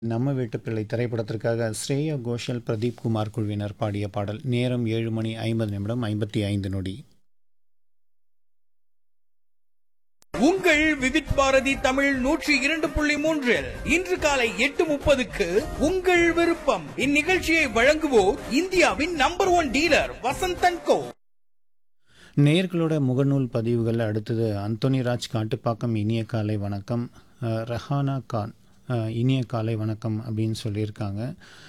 நம்ம வீட்டு பிள்ளை திரைப்படத்திற்காக ஸ்ரேயா கோஷல் பிரதீப் குமார் குழுவினர் பாடிய பாடல் நேரம் ஏழு மணி ஐம்பது நிமிடம் ஐம்பத்தி ஐந்து நொடி உங்கள் விவித் பாரதி தமிழ் நூற்றி இரண்டு புள்ளி மூன்றில் இன்று காலை எட்டு முப்பதுக்கு உங்கள் விருப்பம் இந்நிகழ்ச்சியை வழங்குவோர் இந்தியாவின் நம்பர் ஒன் டீலர் வசந்தன் கோ நேர்களோட முகநூல் பதிவுகள் அடுத்தது அந்தோனி ராஜ் காட்டுப்பாக்கம் இனிய காலை வணக்கம் அஹ், ரஹானா கான் அஹ், இனிய காலை வணக்கம் அப்படின்னு சொல்லியிருக்காங்க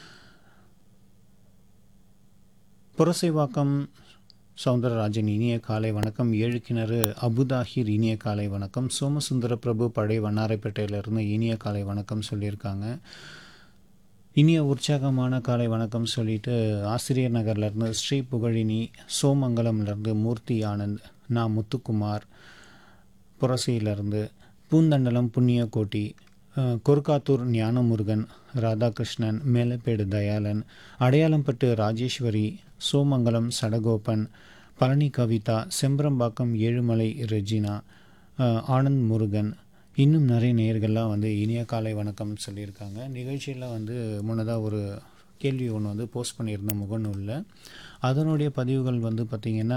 புரசைவாக்கம் சவுந்தரராஜன் இனிய காலை வணக்கம் ஏழு கிணறு அபுதாஹிர் இனிய காலை வணக்கம் சோமசுந்தர பிரபு பழைய வண்ணாரைப்பேட்டையிலிருந்து இனிய காலை வணக்கம் சொல்லியிருக்காங்க இனிய உற்சாகமான காலை வணக்கம் சொல்லிட்டு ஆசிரியர் நகர்லேருந்து ஸ்ரீ புகழினி சோமங்கலம்லேருந்து மூர்த்தி ஆனந்த் நான் முத்துக்குமார் புரசையிலேருந்து பூந்தண்டலம் புண்ணியக்கோட்டி அஹ், கொருக்காத்தூர் ஞானமுருகன் ராதாகிருஷ்ணன் மேலப்பேடு தயாளன் அடையாளம்பட்டு ராஜேஸ்வரி சோமங்கலம் சடகோபன் பழனி கவிதா செம்பரம்பாக்கம் ஏழுமலை ரெஜினா அஹ், ஆனந்த் முருகன் இன்னும் நிறைய நேயர்கள்லாம் வந்து இனிய காலை வணக்கம் சொல்லியிருக்காங்க நிகழ்ச்சியில் வந்து முன்னதாக ஒரு கேள்வி ஒன்று வந்து போஸ்ட் பண்ணியிருந்தோம் முகநூலில் அதனுடைய பதிவுகள் வந்து பார்த்திங்கன்னா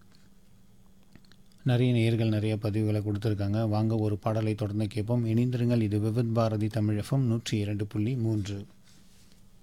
நிறைய நேயர்கள் நிறைய பதிவுகளை கொடுத்துருக்காங்க வாங்க ஒரு பாடலை தொடர்ந்து கேட்போம் இணைந்திருங்கள் இது விவித் பாரதி தமிழ் எஃப்எம் நூற்றி இரண்டு புள்ளி மூன்று